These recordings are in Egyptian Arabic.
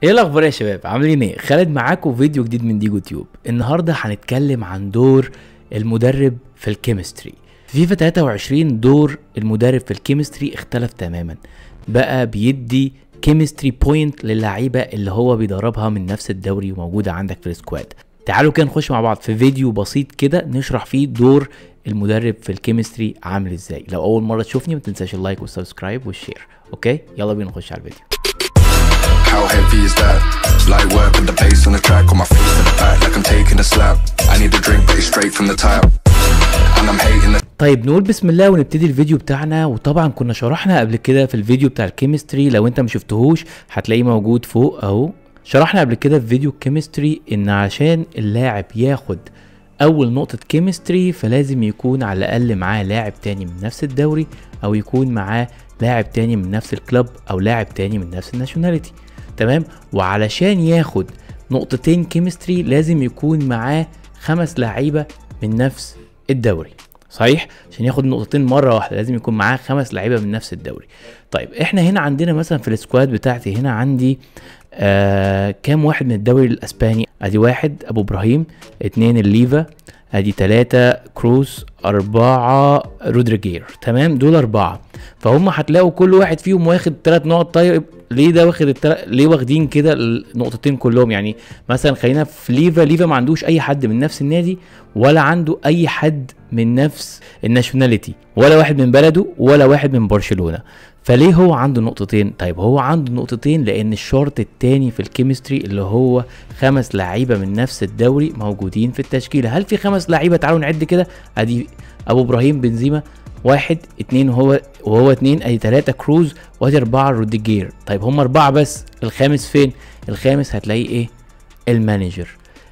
ايه الاخبار يا شباب عاملين ايه خالد معاكم فيديو جديد من ديجو تيوب النهارده هنتكلم عن دور المدرب في الكيمستري في فيفا 23 دور المدرب في الكيمستري اختلف تماما بقى بيدي كيمستري بوينت للعيبه اللي هو بيدربها من نفس الدوري وموجوده عندك في السكواد تعالوا كده نخش مع بعض في فيديو بسيط كده نشرح فيه دور المدرب في الكيمستري عامل ازاي لو اول مره تشوفني ما تنساش اللايك والسبسكرايب والشير اوكي يلا بينا نخش على الفيديو How heavy is that? Light work with the bass on the track, on my face to the back like I'm taking a slap. I need a drink, but it's straight from the tap. And I'm hating the طيب نقول بسم الله ونبتدي الفيديو بتاعنا وطبعا كنا شرحنا قبل كده في الفيديو بتاع الكيمستري لو انت ما شفتهوش هتلاقيه موجود فوق اهو شرحنا قبل كده في فيديو الكيمستري ان عشان اللاعب ياخد اول نقطة كيمستري فلازم يكون على الاقل معاه لاعب تاني من نفس الدوري او يكون معاه لاعب تاني من نفس الكلب او لاعب تاني من نفس الناشوناليتي تمام وعلشان ياخد نقطتين كيمستري لازم يكون معاه خمس لعيبة من نفس الدوري صحيح عشان ياخد نقطتين مره واحده لازم يكون معاه خمس لعيبه من نفس الدوري طيب احنا هنا عندنا مثلا في السكواد بتاعتي هنا عندي آه كام واحد من الدوري الاسباني ادي واحد ابو ابراهيم اتنين الليفا ادي تلاتة كروس اربعة رودريجير تمام دول اربعة فهم هتلاقوا كل واحد فيهم واخد تلات نقط طيب ليه ده واخد التل... ليه واخدين كده النقطتين كلهم يعني مثلا خلينا في ليفا ليفا ما عندوش اي حد من نفس النادي ولا عنده اي حد من نفس الناشوناليتي ولا واحد من بلده ولا واحد من برشلونه فليه هو عنده نقطتين طيب هو عنده نقطتين لان الشرط التاني في الكيمستري اللي هو خمس لعيبه من نفس الدوري موجودين في التشكيله هل في خمس لعيبه تعالوا نعد كده ادي ابو ابراهيم بنزيما واحد اتنين وهو وهو اتنين ادي تلاتة كروز وادي اربعة روديجير طيب هم اربعة بس الخامس فين الخامس هتلاقيه ايه المانجر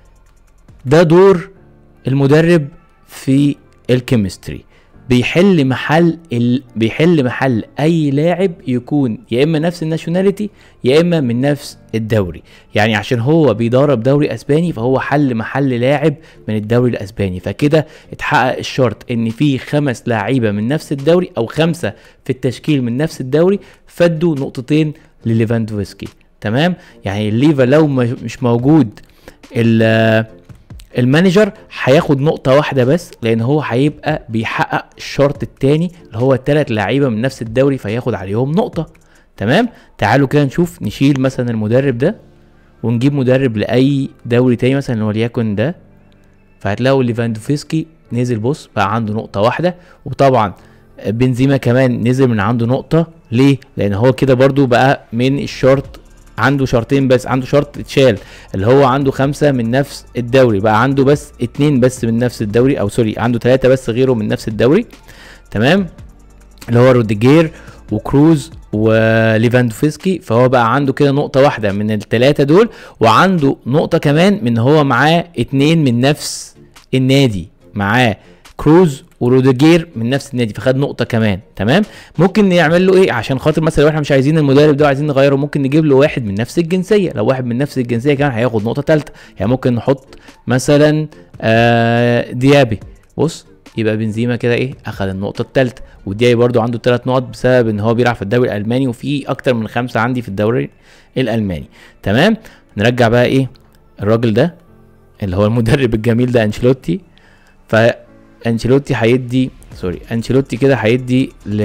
ده دور المدرب في الكيمستري بيحل محل ال... بيحل محل اي لاعب يكون يا اما نفس الناشوناليتي يا اما من نفس الدوري يعني عشان هو بيدرب دوري اسباني فهو حل محل لاعب من الدوري الاسباني فكده اتحقق الشرط ان في خمس لعيبه من نفس الدوري او خمسه في التشكيل من نفس الدوري فدوا نقطتين لليفاندوفسكي تمام يعني الليفا لو مش موجود ال المانجر هياخد نقطة واحدة بس لأن هو هيبقى بيحقق الشرط التاني اللي هو التلات لعيبة من نفس الدوري فياخد عليهم نقطة تمام تعالوا كده نشوف نشيل مثلا المدرب ده ونجيب مدرب لأي دوري تاني مثلا وليكن ده فهتلاقوا ليفاندوفسكي نزل بص بقى عنده نقطة واحدة وطبعا بنزيما كمان نزل من عنده نقطة ليه؟ لأن هو كده برضو بقى من الشرط عنده شرطين بس عنده شرط اتشال اللي هو عنده خمسة من نفس الدوري بقى عنده بس اتنين بس من نفس الدوري او سوري عنده ثلاثة بس غيره من نفس الدوري تمام اللي هو روديجير وكروز وليفاندوفسكي فهو بقى عنده كده نقطة واحدة من الثلاثة دول وعنده نقطة كمان من هو معاه اتنين من نفس النادي معاه كروز وروديجير من نفس النادي فخد نقطه كمان تمام ممكن نعمل له ايه عشان خاطر مثلا لو احنا مش عايزين المدرب ده عايزين نغيره ممكن نجيب له واحد من نفس الجنسيه لو واحد من نفس الجنسيه كمان هياخد نقطه ثالثه يعني ممكن نحط مثلا آه ديابي بص يبقى بنزيما كده ايه اخد النقطه الثالثه وديابي برده عنده ثلاث نقط بسبب ان هو بيلعب في الدوري الالماني وفي اكتر من خمسه عندي في الدوري الالماني تمام نرجع بقى ايه الراجل ده اللي هو المدرب الجميل ده انشيلوتي ف انشيلوتي هيدي سوري انشيلوتي كده هيدي ل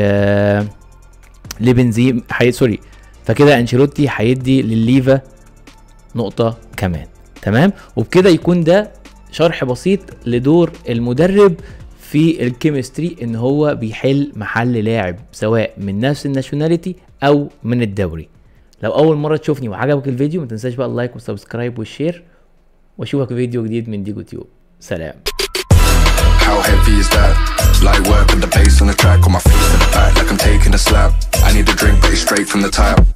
لبنزيم حي... سوري فكده انشيلوتي هيدي للليفا نقطة كمان تمام وبكده يكون ده شرح بسيط لدور المدرب في الكيمستري ان هو بيحل محل لاعب سواء من نفس الناشوناليتي او من الدوري لو اول مرة تشوفني وعجبك الفيديو ما تنساش بقى اللايك والسبسكرايب والشير واشوفك في فيديو جديد من ديجو تيوب سلام How heavy is that? Light work with the bass on the track, on my face to the back like I'm taking a slap. I need a drink, but it's straight from the tap.